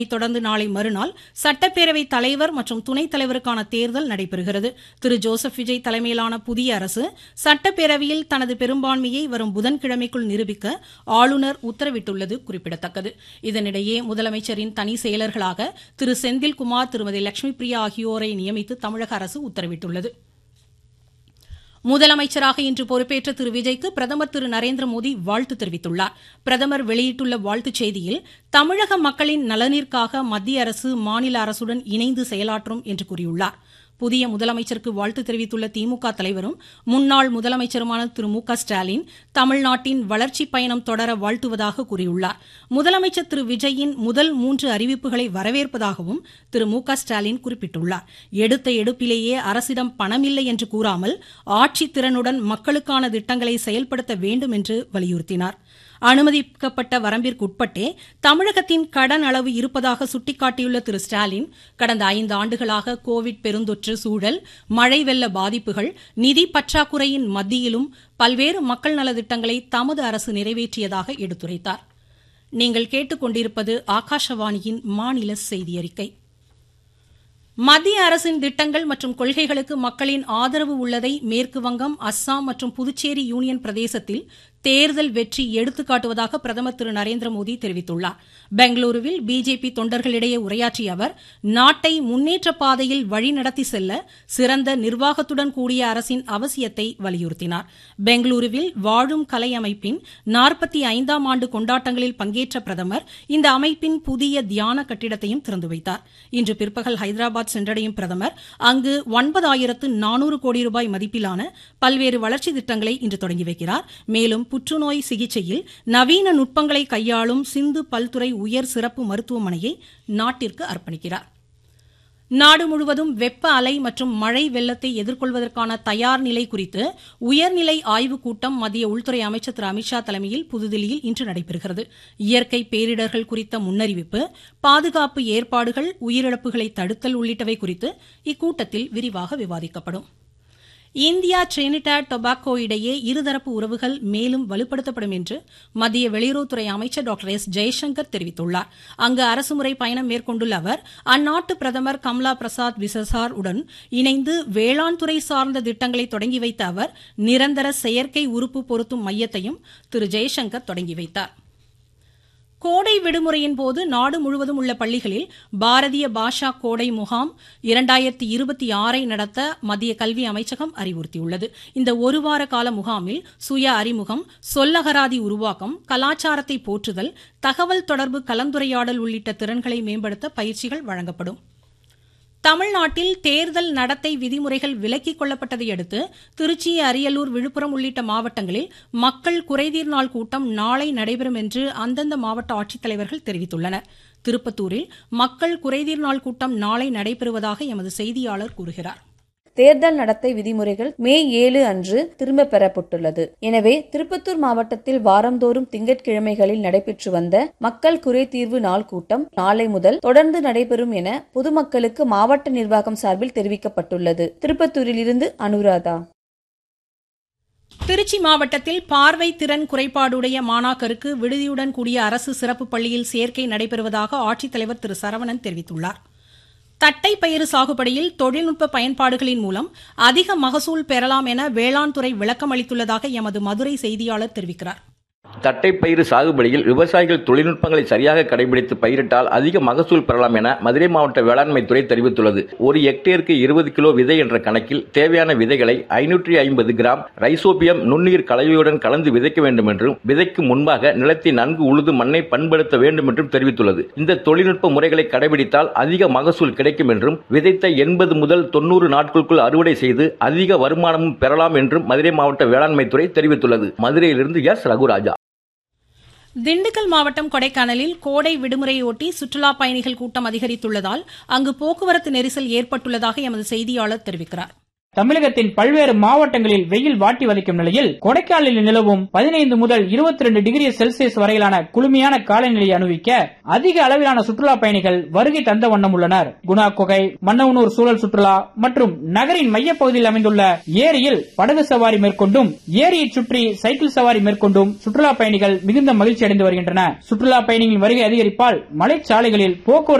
தொடர்ந்து நாளை மறுநாள் சட்டப்பேரவை தலைவர் மற்றும் துணைத் தலைவருக்கான தேர்தல் நடைபெறுகிறது திரு ஜோசப் விஜய் தலைமையிலான புதிய அரசு சட்டப்பேரவையில் தனது பெரும்பான்மையை வரும் புதன்கிழமைக்குள் நிரூபிக்க ஆளுநர் உத்தரவிட்டுள்ளது குறிப்பிடத்தக்கது இதனிடையே முதலமைச்சரின் தனி செயலர்களாக திரு செந்தில்குமார் திருமதி லட்சுமி பிரியா ஆகியோரை நியமித்து தமிழக அரசு உத்தரவிட்டுள்ளது முதலமைச்சராக இன்று பொறுப்பேற்ற திரு விஜய்க்கு பிரதமர் திரு நரேந்திர மோடி வாழ்த்து தெரிவித்துள்ளார் பிரதமர் வெளியிட்டுள்ள வாழ்த்துச் செய்தியில் தமிழக மக்களின் நலனிற்காக மத்திய அரசு மாநில அரசுடன் இணைந்து செயலாற்றும் என்று கூறியுள்ளார் புதிய முதலமைச்சருக்கு வாழ்த்து தெரிவித்துள்ள திமுக தலைவரும் முன்னாள் முதலமைச்சருமான திரு மு க ஸ்டாலின் தமிழ்நாட்டின் வளர்ச்சிப் பயணம் தொடர வாழ்த்துவதாக கூறியுள்ளார் முதலமைச்சர் திரு விஜயின் முதல் மூன்று அறிவிப்புகளை வரவேற்பதாகவும் திரு மு க ஸ்டாலின் குறிப்பிட்டுள்ளார் எடுத்த எடுப்பிலேயே அரசிடம் பணமில்லை என்று கூறாமல் ஆட்சித் திறனுடன் மக்களுக்கான திட்டங்களை செயல்படுத்த வேண்டும் என்று வலியுறுத்தினார் அனுமதிக்கப்பட்ட வரம்பிற்குட்பட்டே தமிழகத்தின் கடன் அளவு இருப்பதாக சுட்டிக்காட்டியுள்ள திரு ஸ்டாலின் கடந்த ஐந்து ஆண்டுகளாக கோவிட் பெருந்தொற்று சூழல் மழை வெள்ள பாதிப்புகள் நிதி பற்றாக்குறையின் மத்தியிலும் பல்வேறு மக்கள் நலத்திட்டங்களை தமது அரசு நிறைவேற்றியதாக எடுத்துரைத்தார் நீங்கள் கேட்டுக்கொண்டிருப்பது ஆகாஷவாணியின் மாநில செய்தி அறிக்கை மத்திய அரசின் திட்டங்கள் மற்றும் கொள்கைகளுக்கு மக்களின் ஆதரவு உள்ளதை மேற்கு வங்கம் அஸ்ஸாம் மற்றும் புதுச்சேரி யூனியன் பிரதேசத்தில் தேர்தல் வெற்றி எடுத்துக்காட்டுவதாக பிரதமர் திரு நரேந்திர மோடி தெரிவித்துள்ளார் பெங்களூருவில் பிஜேபி தொண்டர்களிடையே உரையாற்றிய அவர் நாட்டை முன்னேற்ற பாதையில் வழிநடத்தி செல்ல சிறந்த நிர்வாகத்துடன் கூடிய அரசின் அவசியத்தை வலியுறுத்தினார் பெங்களூருவில் வாழும் கலை அமைப்பின் நாற்பத்தி ஐந்தாம் ஆண்டு கொண்டாட்டங்களில் பங்கேற்ற பிரதமர் இந்த அமைப்பின் புதிய தியான கட்டிடத்தையும் திறந்து வைத்தார் இன்று பிற்பகல் ஹைதராபாத் சென்றடையும் பிரதமர் அங்கு ஒன்பதாயிரத்து நானூறு கோடி ரூபாய் மதிப்பிலான பல்வேறு வளர்ச்சி திட்டங்களை இன்று தொடங்கி வைக்கிறார் மேலும் புற்றுநோய் சிகிச்சையில் நவீன நுட்பங்களை கையாளும் சிந்து பல்துறை உயர் சிறப்பு மருத்துவமனையை நாட்டிற்கு அர்ப்பணிக்கிறார் நாடு முழுவதும் வெப்ப அலை மற்றும் மழை வெள்ளத்தை எதிர்கொள்வதற்கான தயார் நிலை குறித்து உயர்நிலை ஆய்வுக் கூட்டம் மத்திய உள்துறை அமைச்சர் திரு அமித்ஷா தலைமையில் புதுதில்லியில் இன்று நடைபெறுகிறது இயற்கை பேரிடர்கள் குறித்த முன்னறிவிப்பு பாதுகாப்பு ஏற்பாடுகள் உயிரிழப்புகளை தடுத்தல் உள்ளிட்டவை குறித்து இக்கூட்டத்தில் விரிவாக விவாதிக்கப்படும் இந்தியா டிரினிடாட் டொபாக்கோ இடையே இருதரப்பு உறவுகள் மேலும் வலுப்படுத்தப்படும் என்று மத்திய வெளியுறவுத்துறை அமைச்சர் டாக்டர் எஸ் ஜெய்சங்கர் தெரிவித்துள்ளார் அங்கு அரசுமுறை பயணம் மேற்கொண்டுள்ள அவர் அந்நாட்டு பிரதமர் கம்லா பிரசாத் விசசார் உடன் இணைந்து வேளாண் துறை சார்ந்த திட்டங்களை தொடங்கி வைத்த அவர் நிரந்தர செயற்கை உறுப்பு பொருத்தும் மையத்தையும் திரு ஜெய்சங்கர் தொடங்கி வைத்தார் கோடை விடுமுறையின் போது நாடு முழுவதும் உள்ள பள்ளிகளில் பாரதிய பாஷா கோடை முகாம் இரண்டாயிரத்தி இருபத்தி ஆறை நடத்த மத்திய கல்வி அமைச்சகம் அறிவுறுத்தியுள்ளது இந்த ஒருவார கால முகாமில் சுய அறிமுகம் சொல்லகராதி உருவாக்கம் கலாச்சாரத்தை போற்றுதல் தகவல் தொடர்பு கலந்துரையாடல் உள்ளிட்ட திறன்களை மேம்படுத்த பயிற்சிகள் வழங்கப்படும் தமிழ்நாட்டில் தேர்தல் நடத்தை விதிமுறைகள் விலக்கிக் கொள்ளப்பட்டதை அடுத்து திருச்சி அரியலூர் விழுப்புரம் உள்ளிட்ட மாவட்டங்களில் மக்கள் குறைதீர் நாள் கூட்டம் நாளை நடைபெறும் என்று அந்தந்த மாவட்ட ஆட்சித்தலைவர்கள் தெரிவித்துள்ளனர் திருப்பத்தூரில் மக்கள் குறைதீர் நாள் கூட்டம் நாளை நடைபெறுவதாக எமது செய்தியாளர் கூறுகிறார் தேர்தல் நடத்தை விதிமுறைகள் மே ஏழு அன்று திரும்ப பெறப்பட்டுள்ளது எனவே திருப்பத்தூர் மாவட்டத்தில் வாரந்தோறும் திங்கட்கிழமைகளில் நடைபெற்று வந்த மக்கள் குறைதீர்வு நாள் கூட்டம் நாளை முதல் தொடர்ந்து நடைபெறும் என பொதுமக்களுக்கு மாவட்ட நிர்வாகம் சார்பில் தெரிவிக்கப்பட்டுள்ளது திருப்பத்தூரில் இருந்து அனுராதா திருச்சி மாவட்டத்தில் பார்வை திறன் குறைபாடுடைய மாணாக்கருக்கு விடுதியுடன் கூடிய அரசு சிறப்பு பள்ளியில் சேர்க்கை நடைபெறுவதாக ஆட்சித்தலைவர் திரு சரவணன் தெரிவித்துள்ளார் தட்டை பயிறு சாகுபடியில் தொழில்நுட்ப பயன்பாடுகளின் மூலம் அதிக மகசூல் பெறலாம் என வேளாண் துறை விளக்கம் அளித்துள்ளதாக எமது மதுரை செய்தியாளர் தெரிவிக்கிறார் தட்டைப்பயிறு சாகுபடியில் விவசாயிகள் தொழில்நுட்பங்களை சரியாக கடைபிடித்து பயிரிட்டால் அதிக மகசூல் பெறலாம் என மதுரை மாவட்ட வேளாண்மை துறை தெரிவித்துள்ளது ஒரு ஹெக்டேருக்கு இருபது கிலோ விதை என்ற கணக்கில் தேவையான விதைகளை ஐநூற்றி ஐம்பது கிராம் ரைசோபியம் நுண்ணீர் கலவையுடன் கலந்து விதைக்க வேண்டும் என்றும் விதைக்கு முன்பாக நிலத்தை நன்கு உழுது மண்ணை பண்படுத்த வேண்டும் என்றும் தெரிவித்துள்ளது இந்த தொழில்நுட்ப முறைகளை கடைபிடித்தால் அதிக மகசூல் கிடைக்கும் என்றும் விதைத்த எண்பது முதல் தொன்னூறு நாட்களுக்குள் அறுவடை செய்து அதிக வருமானமும் பெறலாம் என்றும் மதுரை மாவட்ட வேளாண்மை துறை தெரிவித்துள்ளது மதுரையிலிருந்து எஸ் ரகுராஜா திண்டுக்கல் மாவட்டம் கொடைக்கானலில் கோடை விடுமுறையொட்டி சுற்றுலா பயணிகள் கூட்டம் அதிகரித்துள்ளதால் அங்கு போக்குவரத்து நெரிசல் ஏற்பட்டுள்ளதாக எமது செய்தியாளர் தெரிவிக்கிறார் தமிழகத்தின் பல்வேறு மாவட்டங்களில் வெயில் வாட்டி வதைக்கும் நிலையில் கொடைக்கானலில் நிலவும் பதினைந்து முதல் இருபத்தி ரெண்டு டிகிரி செல்சியஸ் வரையிலான குளுமையான காலநிலையை அனுபவிக்க அதிக அளவிலான சுற்றுலா பயணிகள் வருகை தந்த வண்ணம் உள்ளனர் குணா குகை மன்னவனூர் சூழல் சுற்றுலா மற்றும் நகரின் மையப்பகுதியில் அமைந்துள்ள ஏரியில் படகு சவாரி மேற்கொண்டும் ஏரியை சுற்றி சைக்கிள் சவாரி மேற்கொண்டும் சுற்றுலா பயணிகள் மிகுந்த மகிழ்ச்சி அடைந்து வருகின்றனர் சுற்றுலா பயணிகளின் வருகை அதிகரிப்பால் மலைச்சாலைகளில் போக்குவரத்து